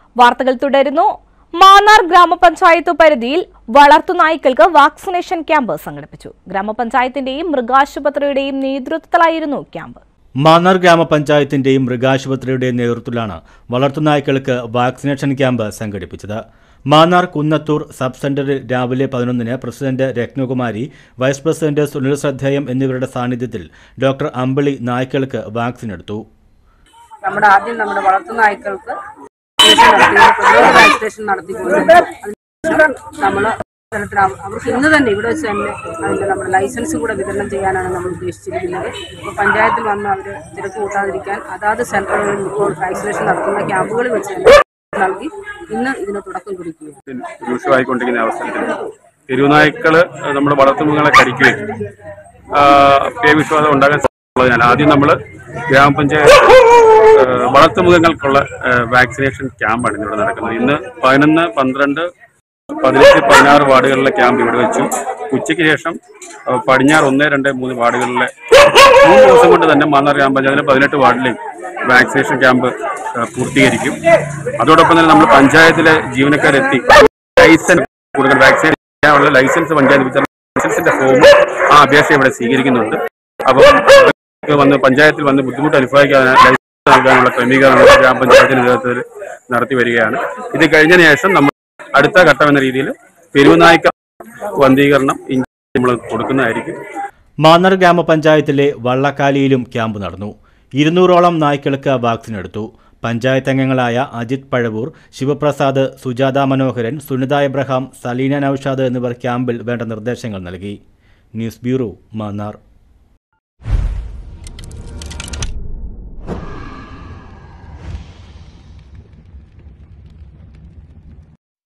വാർത്തകൾ തുടരുന്നു മാന്നാർ ഗ്രാമപഞ്ചായത്ത് പരിധിയിൽ വളർത്തുനായ്ക്കൾക്ക് വാക്സിനേഷൻ ക്യാമ്പ് സംഘടിപ്പിച്ചു ഗ്രാമപഞ്ചായത്തിന്റെയും മൃഗാശുപത്രിയുടെയും നേതൃത്വത്തിലായിരുന്നു ക്യാമ്പ് മാന്നാർ ഗ്രാമപഞ്ചായത്തിന്റെയും മൃഗാശുപത്രിയുടെയും നേതൃത്വത്തിലാണ് വളർത്തുനായ്ക്കൾക്ക് വാക്സിനേഷൻ ക്യാമ്പ് സംഘടിപ്പിച്ചത് മാന്നാർ കുന്നത്തൂർ സബ് സെന്ററിൽ രാവിലെ പതിനൊന്നിന് president Rathnakumari vice president Sunil ശ്രദ്ധേയം എന്നിവരുടെ സാന്നിധ്യത്തിൽ ഡോക്ടർ അമ്പിളി നായ്ക്കൾക്ക് വാക്സിൻ എടുത്തു നമ്മുടെ ആദ്യം നമ്മുടെ വളർത്തു നായ്ക്കൾക്ക് വാക്സിനേഷൻ നടത്തിക്കൊണ്ട് അതിനുശേഷം നമ്മള് തരത്തിൽ അവ- അവർക്ക് ഇന്ന് തന്നെ ഇവിടെ വെച്ച് തന്നെ അതിന്റെ നമ്മുടെ ലൈസൻസ് കൂടെ വിതരണം ചെയ്യാനാണ് നമ്മൾ ഉദ്ദേശിച്ചിരിക്കുന്നത് അപ്പോൾ പഞ്ചായത്തിൽ വന്ന് അവർ തിരക്ക് കൂട്ടാതിരിക്കാൻ അതാത് സെന്ററുകളിൽ ഇപ്പോൾ വാക്സിനേഷൻ നടത്തുന്ന ക്യാമ്പുകളിൽ വെച്ച് തന്നെ നൽകി ഇന്ന് ഇതിന് തുടക്കം കുറിക്കുകയാണ് രൂക്ഷമായിക്കൊണ്ടിരിക്കുന്ന അവസരത്തിൽ തെരുവുനായ്ക്കള് നമ്മുടെ വളർത്തുമൃഗങ്ങളെ കടിക്കുകയും ആ, പേവിശ്വാസം ഉണ്ടാകാൻ സാധ്യതയുള്ളതിനാൽ ആദ്യം നമ്മൾ ഗ്രാമപഞ്ചായത്ത് ആ, വളർത്തുമൃഗങ്ങൾക്കുള്ള ആ, വാക്സിനേഷൻ ക്യാമ്പാണ് ഇവിടെ നടക്കുന്നത് ഇന്ന് പതിനൊന്ന് പന്ത്രണ്ട് പതിനെട്ട് പതിനാറ് വാർഡുകളിലെ ക്യാമ്പ് ഇവിടെ വെച്ചു ഉച്ചയ്ക്ക് ശേഷം ആ, പടിഞ്ഞാറ് ഒന്ന് രണ്ട് മൂന്ന് വാർഡുകളിലെ മൂന്ന് ദിവസം കൊണ്ട് തന്നെ മാന്നാർ ഗ്രാമപഞ്ചായത്തിലെ പതിനെട്ട് വാർഡിലെയും വാക്സിനേഷൻ ക്യാമ്പ് ആ, പൂർത്തീകരിക്കും അതോടൊപ്പം തന്നെ നമ്മൾ പഞ്ചായത്തിലെ ജീവനക്കാരെത്തി ലൈസൻസ് കൊടുക്കാൻ വാക്സിൻ ചെയ്യാനുള്ള ലൈസൻസ് പഞ്ചായത്ത് വിതരണം ലൈസൻസിന്റെ ഫോം ആ അപേക്ഷ ഇവിടെ സ്വീകരിക്കുന്നുണ്ട് അപ്പം ഇവർക്ക് വന്ന് പഞ്ചായത്തിൽ വന്ന് ബുദ്ധിമുട്ട് അനുഭവിക്കാൻ ലൈസൻസ് നൽകാനുള്ള ക്രമീകരണം ഗ്രാമപഞ്ചായത്തിന്റെ നേതൃത്വത്തിൽ നടത്തി വരികയാണ് ഇത് കഴിഞ്ഞതിന് ശേഷം നമ്മൾ അടുത്ത ഘട്ടം എന്ന രീതിയിൽ തെരുവുനായ്ക്ക വന്ധീകരണം നമ്മൾ കൊടുക്കുന്നതായിരിക്കും മാന്നാർ ഗ്രാമപഞ്ചായത്തിലെ വള്ളക്കാലിയിലും ക്യാമ്പ് നടന്നു ഇരുന്നൂറോളം നായ്ക്കൾക്ക് വാക്സിൻ എടുത്തു പഞ്ചായത്ത് അംഗങ്ങളായ അജിത് പഴവൂർ ശിവപ്രസാദ് സുജാത മനോഹരൻ സുനിത എബ്രഹാം സലീന നൌഷാദ് എന്നിവർ ക്യാമ്പിൽ വേണ്ട നിർദ്ദേശങ്ങൾ നൽകി ന്യൂസ് ബ്യൂറോ മാന്നാർ